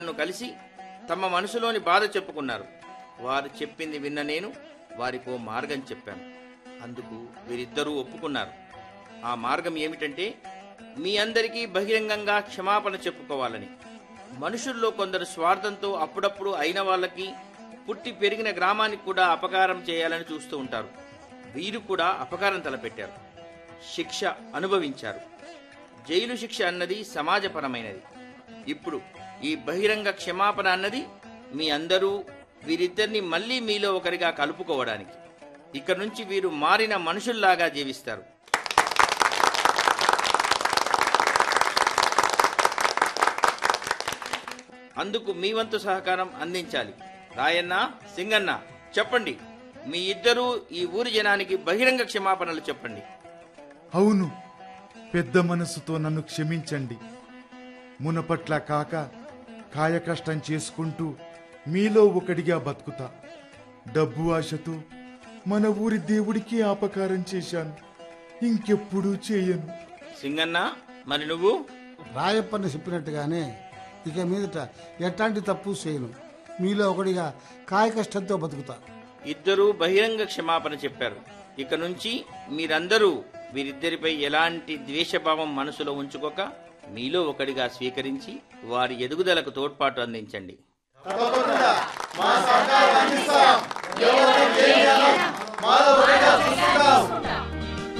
నన్ను కలిసి తమ మనసులోని బాధ చెప్పుకున్నారు వారు చెప్పింది విన్న నేను వారికో మార్గం చెప్పాను అందుకు వీరిద్దరూ ఒప్పుకున్నారు ఆ మార్గం ఏమిటంటే మీ అందరికీ బహిరంగంగా క్షమాపణ చెప్పుకోవాలని మనుషుల్లో కొందరు స్వార్థంతో అప్పుడప్పుడు అయిన వాళ్ళకి పుట్టి పెరిగిన గ్రామానికి కూడా అపకారం చేయాలని చూస్తూ ఉంటారు వీరు కూడా అపకారం తలపెట్టారు శిక్ష అనుభవించారు జైలు శిక్ష అన్నది సమాజపరమైనది ఇప్పుడు ఈ బహిరంగ క్షమాపణ అన్నది మీ అందరూ వీరిద్దరిని మళ్ళీ మీలో ఒకరిగా కలుపుకోవడానికి ఇక నుంచి వీరు మారిన మనుషుల్లాగా జీవిస్తారు అందుకు మీ వంతు సహకారం అందించాలి రాయన్న సింగన్న చెప్పండి మీ ఇద్దరూ ఈ ఊరి జనానికి బహిరంగ క్షమాపణలు చెప్పండి అవును పెద్ద మనసుతో నన్ను క్షమించండి మునపట్ల కాక కాయకష్టం చేసుకుంటూ మీలో ఒకడిగా బతుకుతా డబ్బు ఆశతో మన ఊరి దేవుడికి అపకారం చేశాను ఇంకెప్పుడూ చేయను సింగన్న మరి నువ్వు రాయప్పని చెప్పినట్టుగానే ఇక మీదట ఎట్లాంటి తప్పు చేయను మీలో ఒకడిగా కాయ కష్టంతో బతుకుతా ఇద్దరూ బహిరంగ క్షమాపణ చెప్పారు ఇక నుంచి మీరందరూ వీరిద్దరిపై ఎలాంటి ద్వేషభావం మనసులో ఉంచుకోక మీలో ఒకడిగా స్వీకరించి వారి ఎదుగుదలకు తోడ్పాటు అందించండి మాధవ